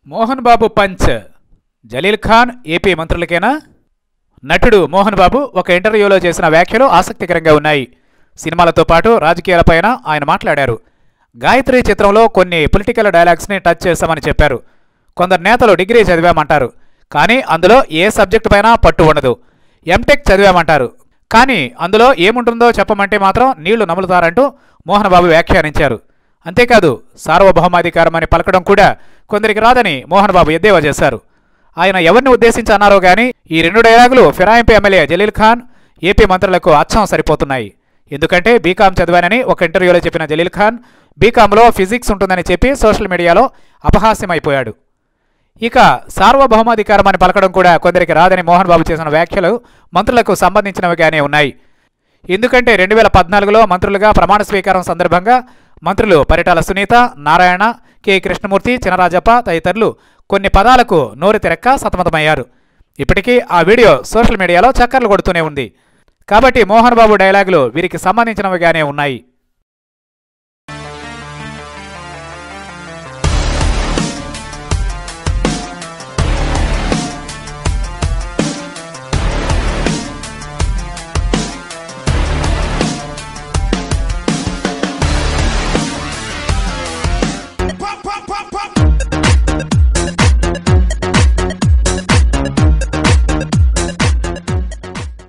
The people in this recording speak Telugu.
మోహన్ బాబు పంచ్ జలీల్ ఖాన్ ఏపీ మంత్రులకేనా నటుడు మోహన్ బాబు ఒక ఇంటర్వ్యూలో చేసిన వ్యాఖ్యలు ఆసక్తికరంగా ఉన్నాయి సినిమాలతో పాటు రాజకీయాలపైన ఆయన మాట్లాడారు గాయత్రి చిత్రంలో కొన్ని పొలిటికల్ డైలాగ్స్ని టచ్ చేశామని చెప్పారు కొందరు నేతలు డిగ్రీ చదివామంటారు కానీ అందులో ఏ సబ్జెక్టు పైన పట్టు ఉండదు ఎంటెక్ చదివామంటారు కానీ అందులో ఏముంటుందో చెప్పమంటే మాత్రం నీళ్లు నములుతారంటూ మోహన్ బాబు వ్యాఖ్యానించారు అంతేకాదు సార్వభౌమాధికారం అని పలకడం కూడా కొందరికి రాదని మోహన్ బాబు ఎద్దేవా చేశారు ఆయన ఎవరిని ఉద్దేశించి అన్నారో గానీ ఈ రెండు డైలాగులు ఫిరాయింపు ఎమ్మెల్యే జలీల్ ఖాన్ ఏపీ మంత్రులకు అచ్చం సరిపోతున్నాయి ఎందుకంటే బీకాం చదివానని ఒక ఇంటర్వ్యూలో చెప్పిన జలీల్ ఖాన్ బీకాంలో ఫిజిక్స్ ఉంటుందని చెప్పి సోషల్ మీడియాలో అపహాస్యమైపోయాడు ఇక సార్వభౌమాధికారం అని పలకడం కూడా కొందరికి రాదని మోహన్ బాబు చేసిన వ్యాఖ్యలు మంత్రులకు సంబంధించినవిగానే ఉన్నాయి ఎందుకంటే రెండు వేల పద్నాలుగులో మంత్రులుగా ప్రమాణ స్వీకారం సందర్భంగా మంత్రులు పరిటాల సునీత నారాయణ కె కృష్ణమూర్తి చినరాజప్ప తదితరులు కొన్ని పదాలకు నోరు తిరక్క సతమతమయ్యారు ఇప్పటికీ ఆ వీడియో సోషల్ మీడియాలో చక్కర్లు కొడుతూనే ఉంది కాబట్టి మోహన్ బాబు డైలాగులు వీరికి సంబంధించినవిగానే ఉన్నాయి